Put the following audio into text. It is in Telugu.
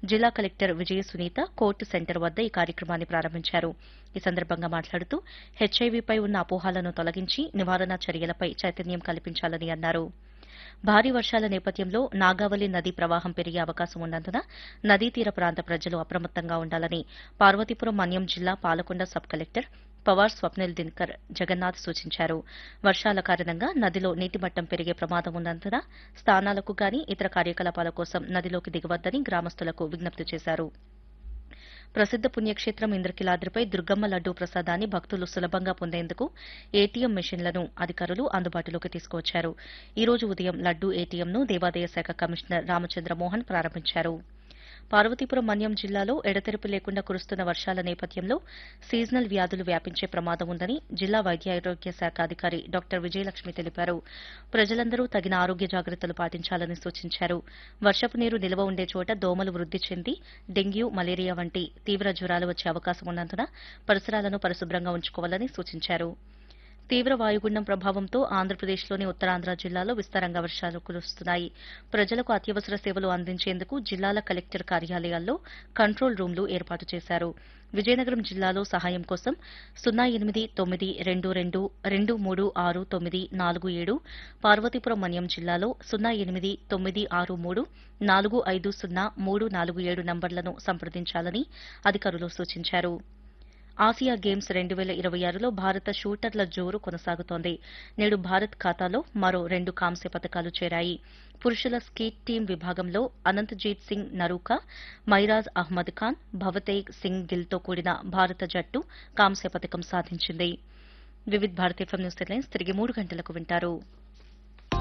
జిల్లా collector Vijaya Sunitha court centre వద్ద ఈ కార్యక్రమాన్ని ప్రారంభించారు ఈ సందర్భంగా మాట్లాడుతూ హెచ్ఐవీపై ఉన్న అపోహలను తొలగించి నివారణ చర్యలపై చైతన్యం కల్పించాలని అన్నారు భారీ వర్షాల నేపథ్యంలో నాగావళి నదీ ప్రవాహం పెరిగే అవకాశం ఉన్నందున నదీ తీర ప్రాంత ప్రజలు అప్రమత్తంగా ఉండాలని పార్వతీపురం మన్యం జిల్లా పాలకొండ సబ్ కలెక్టర్ పవార్ స్వప్నిల్ దినకర్ జగన్నాథ్ సూచించారు వర్షాల కారణంగా నదిలో నీటి మట్టం పెరిగే ప్రమాదం ఉన్నందున స్నానాలకు గాని ఇతర కార్యకలాపాల కోసం నదిలోకి దిగవద్దని గ్రామస్తులకు విజ్ఞప్తి చేశారు ప్రసిద్ద పుణ్యక్షేత్రం ఇంద్రకిలాద్రిపై దుర్గమ్మ లడ్డూ ప్రసాదాన్ని భక్తులు సులభంగా పొందేందుకు ఏటీఎం మెషిన్లను అధికారులు అందుబాటులోకి తీసుకువచ్చారు ఈ రోజు ఉదయం లడ్డూ ఏటీఎంను దేవాదాయ శాఖ కమిషనర్ రామచంద్ర మోహన్ ప్రారంభించారు పార్వతీపురం మన్యం జిల్లాలో ఎడతెరిపి లేకుండా కురుస్తున్న వర్షాల నేపథ్యంలో సీజనల్ వ్యాధులు వ్యాపించే ప్రమాదం ఉందని జిల్లా వైద్యారోగ్య శాఖ అధికారి డాక్టర్ విజయలక్ష్మి తెలిపారు ప్రజలందరూ తగిన ఆరోగ్య జాగ్రత్తలు పాటించాలని సూచించారు వర్షపు నీరు నిల్వ ఉండే చోట దోమలు వృద్ది చెంది డెంగ్యూ మలేరియా వంటి తీవ్ర జ్వరాలు వచ్చే అవకాశం ఉన్నందున పరిసరాలను పరిశుభ్రంగా ఉంచుకోవాలని సూచించారు తీవ్ర వాయుగుండం ప్రభావంతో ఆంధ్రప్రదేశ్లోని ఉత్తరాంధ్ర జిల్లాలో విస్తారంగా వర్షాలు కురుస్తున్నాయి ప్రజలకు అత్యవసర సేవలు అందించేందుకు జిల్లాల కలెక్టర్ కార్యాలయాల్లో కంట్రోల్ రూమ్లు ఏర్పాటు చేశారు విజయనగరం జిల్లాలో సహాయం కోసం సున్నా ఎనిమిది తొమ్మిది రెండు రెండు రెండు మూడు ఆరు తొమ్మిది నాలుగు ఏడు పార్వతీపురం మన్యం జిల్లాలో సున్నా ఎనిమిది తొమ్మిది ఆరు మూడు నాలుగు ఐదు సున్నా మూడు నాలుగు ఏడు నంబర్లను సంప్రదించాలని అధికారులు సూచించారు ఆసియా గేమ్స్ రెండు వేల ఇరవై ఆరులో భారత షూటర్ల జోరు కొనసాగుతోంది నేడు భారత్ ఖాతాలో మరో రెండు కాంస్య పథకాలు చేరాయి పురుషుల స్కీట్ టీం విభాగంలో అనంతజీత్ సింగ్ నరూకా మైరాజ్ అహ్మద్ ఖాన్ భవతేగ్ సింగ్ గిల్తో కూడిన భారత జట్టు కాంస్య పథకం సాధించింది వివిధ్ భారతీయ న్యూస్ హెడ్లైన్స్ తిరిగి మూడు గంటలకు వింటారు